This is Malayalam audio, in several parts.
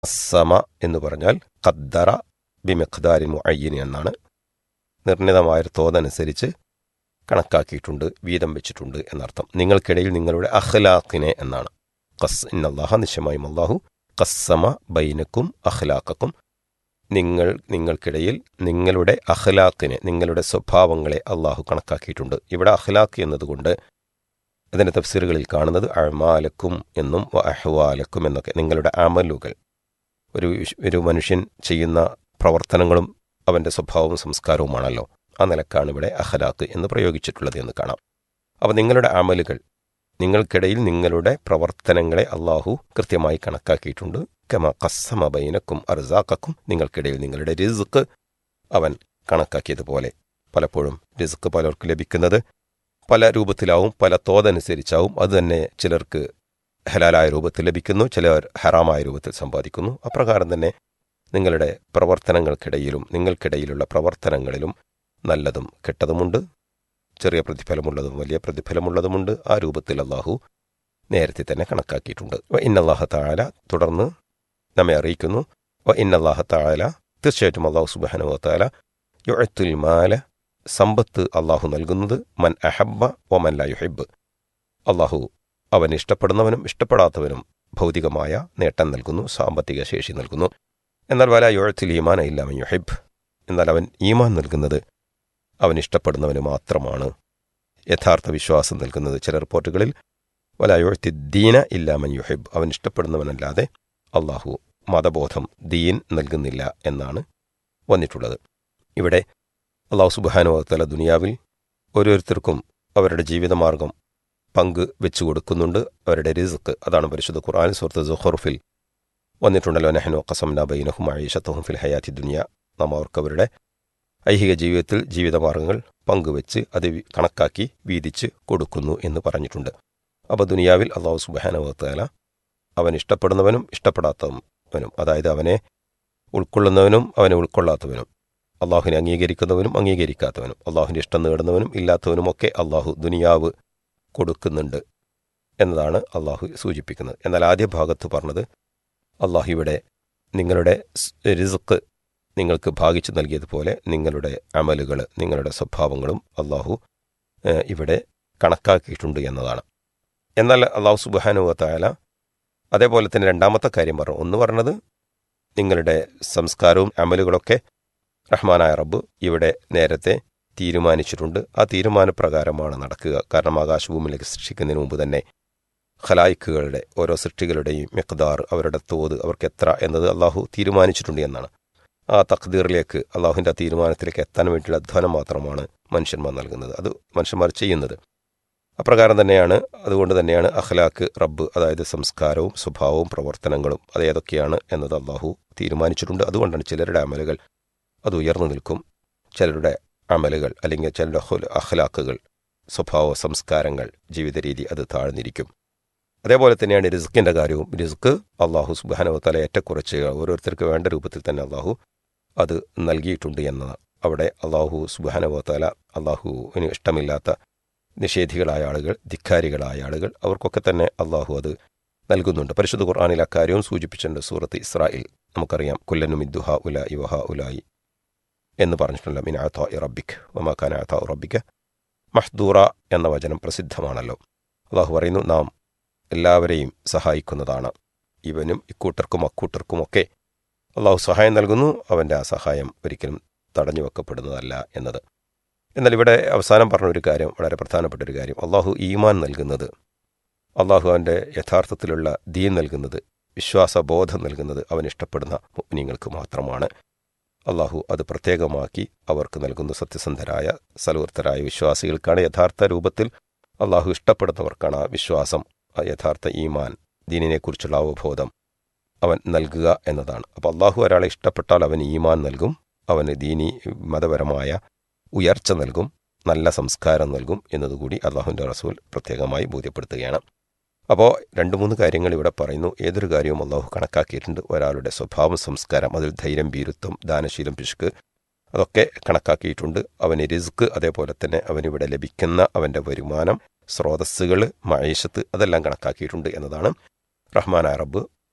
സമ എന്ന് പറഞ്ഞാൽ ഖദ്ദറ ബിമിഖ്ദാരി മുഅയ്യനി എന്നാണ് നിർണിതമായൊരു തോതനുസരിച്ച് കണക്കാക്കിയിട്ടുണ്ട് വീതം വെച്ചിട്ടുണ്ട് എന്നർത്ഥം നിങ്ങൾക്കിടയിൽ നിങ്ങളുടെ അഖ്ലാഖിനെ എന്നാണ് ഖസ് ഇന്നല്ലാഹ നിശ്ചയമായും അള്ളാഹു ഖസ്സമ ബൈനക്കും അഖ്ലാഖക്കും നിങ്ങൾ നിങ്ങൾക്കിടയിൽ നിങ്ങളുടെ അഖ്ലാഖിനെ നിങ്ങളുടെ സ്വഭാവങ്ങളെ അള്ളാഹു കണക്കാക്കിയിട്ടുണ്ട് ഇവിടെ അഖ്ലാഖ് എന്നതുകൊണ്ട് അതിൻ്റെ തഫ്സീറുകളിൽ കാണുന്നത് അഴമാലക്കും എന്നും വ അഹ്വാലക്കും എന്നൊക്കെ നിങ്ങളുടെ അമലുകൾ ഒരു വിശ്- ഒരു മനുഷ്യൻ ചെയ്യുന്ന പ്രവർത്തനങ്ങളും അവൻ്റെ സ്വഭാവവും സംസ്കാരവുമാണല്ലോ ആ നിലക്കാണ് ഇവിടെ അഖലാഖ് എന്ന് പ്രയോഗിച്ചിട്ടുള്ളത് എന്ന് കാണാം അപ്പോൾ നിങ്ങളുടെ അമലുകൾ നിങ്ങൾക്കിടയിൽ നിങ്ങളുടെ പ്രവർത്തനങ്ങളെ അള്ളാഹു കൃത്യമായി കണക്കാക്കിയിട്ടുണ്ട് കമ കസ്സമ ബൈനക്കും അർസാക്കും നിങ്ങൾക്കിടയിൽ നിങ്ങളുടെ റിസ്ക് അവൻ കണക്കാക്കിയതുപോലെ പലപ്പോഴും റിസ്ക് പലർക്കും ലഭിക്കുന്നത് പല രൂപത്തിലാവും പല തോതനുസരിച്ചാവും അത് തന്നെ ചിലർക്ക് ഹലാലായ രൂപത്തിൽ ലഭിക്കുന്നു ചിലർ ഹറാമായ രൂപത്തിൽ സമ്പാദിക്കുന്നു അപ്രകാരം തന്നെ നിങ്ങളുടെ പ്രവർത്തനങ്ങൾക്കിടയിലും നിങ്ങൾക്കിടയിലുള്ള പ്രവർത്തനങ്ങളിലും നല്ലതും കെട്ടതുമുണ്ട് ചെറിയ പ്രതിഫലമുള്ളതും വലിയ പ്രതിഫലമുള്ളതുമുണ്ട് ആ രൂപത്തിൽ അള്ളാഹു നേരത്തെ തന്നെ കണക്കാക്കിയിട്ടുണ്ട് വ ഇന്നല്ലാഹ താല തുടർന്ന് നമ്മെ അറിയിക്കുന്നു വ ഇന്നല്ലാഹ താല തീർച്ചയായിട്ടും അള്ളാഹു സുബാനുവ താല യുഴത്തുൽ മാല സമ്പത്ത് അള്ളാഹു നൽകുന്നത് മൻ അഹബ്ബ വ മൻ ല യുഹിബ് അള്ളാഹു അവൻ ഇഷ്ടപ്പെടുന്നവനും ഇഷ്ടപ്പെടാത്തവനും ഭൗതികമായ നേട്ടം നൽകുന്നു സാമ്പത്തിക ശേഷി നൽകുന്നു എന്നാൽ വല യുഴത്തിൽ ഈമാൻ ഇല്ലാമൻ യുഹിബ് എന്നാൽ അവൻ ഈമാൻ നൽകുന്നത് അവൻ ഇഷ്ടപ്പെടുന്നവന് മാത്രമാണ് യഥാർത്ഥ വിശ്വാസം നൽകുന്നത് ചില റിപ്പോർട്ടുകളിൽ വല യുഴത്തി ദീന ഇല്ലാമൻ യുഹിബ് അവൻ ഇഷ്ടപ്പെടുന്നവനല്ലാതെ അള്ളാഹു മതബോധം ദീൻ നൽകുന്നില്ല എന്നാണ് വന്നിട്ടുള്ളത് ഇവിടെ അള്ളാഹു സുബാനുവത്തല ദുനിയാവിൽ ഓരോരുത്തർക്കും അവരുടെ ജീവിതമാർഗം പങ്ക് വെച്ചു കൊടുക്കുന്നുണ്ട് അവരുടെ റിസ്ക് അതാണ് പരിശുദ്ധ ഖുർആൻ സുഹൃത്ത് സുഹർഫിൽ വന്നിട്ടുണ്ടല്ലോ നെഹനു കസംന ബൈനഹും അഴീഷത്തഹും ഫിൽ ഹയാത്തി ദുനിയ നാം അവർക്ക് അവരുടെ ഐഹിക ജീവിതത്തിൽ ജീവിതമാർഗങ്ങൾ പങ്കുവെച്ച് അത് വി- കണക്കാക്കി വീതിച്ച് കൊടുക്കുന്നു എന്ന് പറഞ്ഞിട്ടുണ്ട് അപ്പോൾ ദുനിയാവിൽ അള്ളാഹു സുബാനുവത്തല അവൻ ഇഷ്ടപ്പെടുന്നവനും ഇഷ്ടപ്പെടാത്തവനും അതായത് അവനെ ഉൾക്കൊള്ളുന്നവനും അവനെ ഉൾക്കൊള്ളാത്തവനും അള്ളാഹുവിനെ അംഗീകരിക്കുന്നവനും അംഗീകരിക്കാത്തവനും അള്ളാഹുവിൻ്റെ ഇഷ്ടം നേടുന്നവനും ഇല്ലാത്തവനുമൊക്കെ അള്ളാഹു ദുനിയാവ് കൊടുക്കുന്നുണ്ട് എന്നതാണ് അള്ളാഹു സൂചിപ്പിക്കുന്നത് എന്നാൽ ആദ്യ ഭാഗത്ത് പറഞ്ഞത് അള്ളാഹു ഇവിടെ നിങ്ങളുടെ സ് റിസ്ക് നിങ്ങൾക്ക് ഭാഗിച്ചു നൽകിയതുപോലെ നിങ്ങളുടെ അമലുകൾ നിങ്ങളുടെ സ്വഭാവങ്ങളും അള്ളാഹു ഏഹ്, ഇവിടെ കണക്കാക്കിയിട്ടുണ്ട് എന്നതാണ് എന്നാൽ അള്ളാഹു സുബാനുവത്തായാല അതേപോലെ തന്നെ രണ്ടാമത്തെ കാര്യം പറഞ്ഞു ഒന്ന് പറഞ്ഞത് നിങ്ങളുടെ സംസ്കാരവും അമലുകളൊക്കെ റഹ്മാനായ റബ്ബ് ഇവിടെ നേരത്തെ തീരുമാനിച്ചിട്ടുണ്ട് ആ തീരുമാനപ്രകാരമാണ് നടക്കുക കാരണം ആകാശഭൂമിയിലേക്ക് സൃഷ്ടിക്കുന്നതിന് മുമ്പ് തന്നെ ഖലായിക്കുകളുടെ ഓരോ സൃഷ്ടികളുടെയും മിഖ്ദാർ അവരുടെ തോത് അവർക്ക് എത്ര എന്നത് അള്ളാഹു തീരുമാനിച്ചിട്ടുണ്ട് എന്നാണ് ആ തഖ്ദീറിലേക്ക് അള്ളാഹുവിൻ്റെ ആ തീരുമാനത്തിലേക്ക് എത്താൻ വേണ്ടിയുള്ള അധ്വാനം മാത്രമാണ് മനുഷ്യന്മാർ നൽകുന്നത് അത് മനുഷ്യന്മാർ ചെയ്യുന്നത് അപ്രകാരം തന്നെയാണ് അതുകൊണ്ട് തന്നെയാണ് അഖ്ലാക്ക് റബ്ബ് അതായത് സംസ്കാരവും സ്വഭാവവും പ്രവർത്തനങ്ങളും അത് ഏതൊക്കെയാണ് എന്നത് അള്ളാഹു തീരുമാനിച്ചിട്ടുണ്ട് അതുകൊണ്ടാണ് ചിലരുടെ അമലുകൾ അത് ഉയർന്നു നിൽക്കും ചിലരുടെ അമലുകൾ അല്ലെങ്കിൽ ചിലരുടെ ഹുൽ- അഖ്ലാക്കുകൾ സ്വഭാവ സംസ്കാരങ്ങൾ ജീവിത രീതി അത് താഴ്ന്നിരിക്കും അതേപോലെ തന്നെയാണ് റിസ്ക്കിൻ്റെ കാര്യവും റിസ്ക് അള്ളാഹു സുബാനവത്തല ഏറ്റക്കുറച്ച് ഓരോരുത്തർക്ക് വേണ്ട രൂപത്തിൽ തന്നെ അള്ളാഹു അത് നൽകിയിട്ടുണ്ട് എന്ന അവിടെ അള്ളാഹു സുബാനവത്തല അള്ളാഹുവിന് ഇഷ്ടമില്ലാത്ത നിഷേധികളായ ആളുകൾ ധിക്കാരികളായ ആളുകൾ അവർക്കൊക്കെ തന്നെ അള്ളാഹു അത് നൽകുന്നുണ്ട് പരിശുദ്ധ ഖുർആാനിൽ അക്കാര്യവും സൂചിപ്പിച്ചിട്ടുണ്ട് സൂറത്ത് ഇസ്രായേൽ നമുക്കറിയാം കുല്ലനും ഇദ്ദുഹ ഉല ഇവഹ ഉലായി എന്ന് പറഞ്ഞിട്ടുണ്ടല്ലോ മിൻ അഥ റബ്ബിക് വമാക്കാൻ അഥ റബ്ബിക്ക് മഹ്ദൂറ എന്ന വചനം പ്രസിദ്ധമാണല്ലോ അള്ളാഹു പറയുന്നു നാം എല്ലാവരെയും സഹായിക്കുന്നതാണ് ഇവനും ഇക്കൂട്ടർക്കും അക്കൂട്ടർക്കുമൊക്കെ അള്ളാഹു സഹായം നൽകുന്നു അവൻ്റെ ആ സഹായം ഒരിക്കലും തടഞ്ഞു വെക്കപ്പെടുന്നതല്ല എന്നത് എന്നാൽ ഇവിടെ അവസാനം പറഞ്ഞ ഒരു കാര്യം വളരെ പ്രധാനപ്പെട്ട ഒരു കാര്യം അള്ളാഹു ഈമാൻ നൽകുന്നത് അള്ളാഹു അവൻ്റെ യഥാർത്ഥത്തിലുള്ള ദീൻ നൽകുന്നത് വിശ്വാസബോധം നൽകുന്നത് അവൻ ഇഷ്ടപ്പെടുന്ന മുഗ്നിങ്ങൾക്ക് മാത്രമാണ് അള്ളാഹു അത് പ്രത്യേകമാക്കി അവർക്ക് നൽകുന്ന സത്യസന്ധരായ സലൂർത്തരായ വിശ്വാസികൾക്കാണ് യഥാർത്ഥ രൂപത്തിൽ അള്ളാഹു ഇഷ്ടപ്പെടുന്നവർക്കാണ് ആ വിശ്വാസം ആ യഥാർത്ഥ ഈമാൻ ദീനിനെക്കുറിച്ചുള്ള അവബോധം അവൻ നൽകുക എന്നതാണ് അപ്പോൾ അള്ളാഹു ഒരാളെ ഇഷ്ടപ്പെട്ടാൽ അവൻ ഈമാൻ നൽകും അവന് ദീനി മതപരമായ ഉയർച്ച നൽകും നല്ല സംസ്കാരം നൽകും എന്നതുകൂടി അള്ളാഹുവിൻ്റെ റസൂൽ പ്രത്യേകമായി ബോധ്യപ്പെടുത്തുകയാണ് അപ്പോൾ രണ്ട് മൂന്ന് കാര്യങ്ങൾ ഇവിടെ പറയുന്നു ഏതൊരു കാര്യവും അള്ളാഹു കണക്കാക്കിയിട്ടുണ്ട് ഒരാളുടെ സ്വഭാവം സംസ്കാരം അതിൽ ധൈര്യം ഭീരുത്വം ദാനശീലം പിശുക്ക് അതൊക്കെ കണക്കാക്കിയിട്ടുണ്ട് അവന് റിസ്ക് അതേപോലെ തന്നെ അവനിവിടെ ലഭിക്കുന്ന അവൻ്റെ വരുമാനം സ്രോതസ്സുകൾ മഴേശത്ത് അതെല്ലാം കണക്കാക്കിയിട്ടുണ്ട് എന്നതാണ് റഹ്മാൻ അറബ്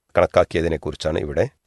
കണക്കാക്കിയതിനെക്കുറിച്ചാണ് ഇവിടെ